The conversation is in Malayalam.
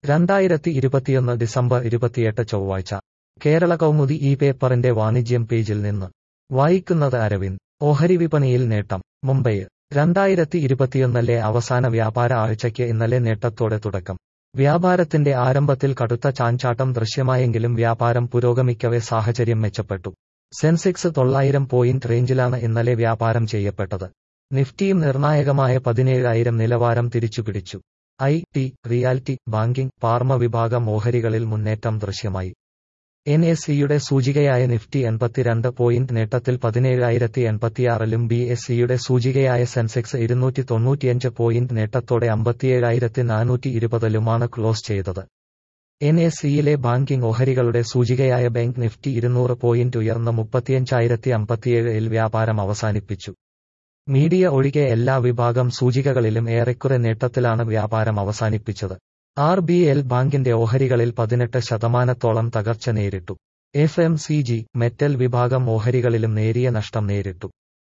രണ്ടായിരത്തി ഇരുപത്തിയൊന്ന് ഡിസംബർ ഇരുപത്തിയെട്ട് ചൊവ്വാഴ്ച കേരള കൗമുദി ഈ പേപ്പറിന്റെ വാണിജ്യം പേജിൽ നിന്ന് വായിക്കുന്നത് അരവിന്ദ് ഓഹരി വിപണിയിൽ നേട്ടം മുംബൈ രണ്ടായിരത്തി ഇരുപത്തിയൊന്നിലെ അവസാന വ്യാപാര ആഴ്ചയ്ക്ക് ഇന്നലെ നേട്ടത്തോടെ തുടക്കം വ്യാപാരത്തിന്റെ ആരംഭത്തിൽ കടുത്ത ചാഞ്ചാട്ടം ദൃശ്യമായെങ്കിലും വ്യാപാരം പുരോഗമിക്കവെ സാഹചര്യം മെച്ചപ്പെട്ടു സെൻസെക്സ് തൊള്ളായിരം പോയിന്റ് റേഞ്ചിലാണ് ഇന്നലെ വ്യാപാരം ചെയ്യപ്പെട്ടത് നിഫ്റ്റിയും നിർണായകമായ പതിനേഴായിരം നിലവാരം തിരിച്ചുപിടിച്ചു I T reality banking pharma വിഭാഗം ഓഹരികളിൽ മുന്നേറ്റം ദൃശ്യമായി എൻ എസ് സിയുടെ സൂചികയായ നിഫ്റ്റി എൺപത്തിരണ്ട് പോയിന്റ് നേട്ടത്തിൽ പതിനേഴായിരത്തി എൺപത്തിയാറിലും ബി എസ് സിയുടെ സൂചികയായ സെൻസെക്സ് ഇരുന്നൂറ്റി തൊണ്ണൂറ്റിയഞ്ച് പോയിന്റ് നേട്ടത്തോടെ അമ്പത്തിയേഴായിരത്തി നാനൂറ്റി ഇരുപതിലുമാണ് ക്ലോസ് ചെയ്തത് എൻ എസ് സിയിലെ ബാങ്കിംഗ് ഓഹരികളുടെ സൂചികയായ ബാങ്ക് നിഫ്റ്റി ഇരുന്നൂറ് പോയിന്റ് ഉയർന്ന് മുപ്പത്തിയഞ്ചായിരത്തി അമ്പത്തിയേഴിൽ വ്യാപാരം അവസാനിപ്പിച്ചു മീഡിയ ഒഴികെ എല്ലാ വിഭാഗം സൂചികകളിലും ഏറെക്കുറെ നേട്ടത്തിലാണ് വ്യാപാരം അവസാനിപ്പിച്ചത് ആർ ബി എൽ ബാങ്കിന്റെ ഓഹരികളിൽ പതിനെട്ട് ശതമാനത്തോളം തകർച്ച നേരിട്ടു F M C G metal വിഭാഗം ഓഹരികളിലും നേരിയ നഷ്ടം നേരിട്ടു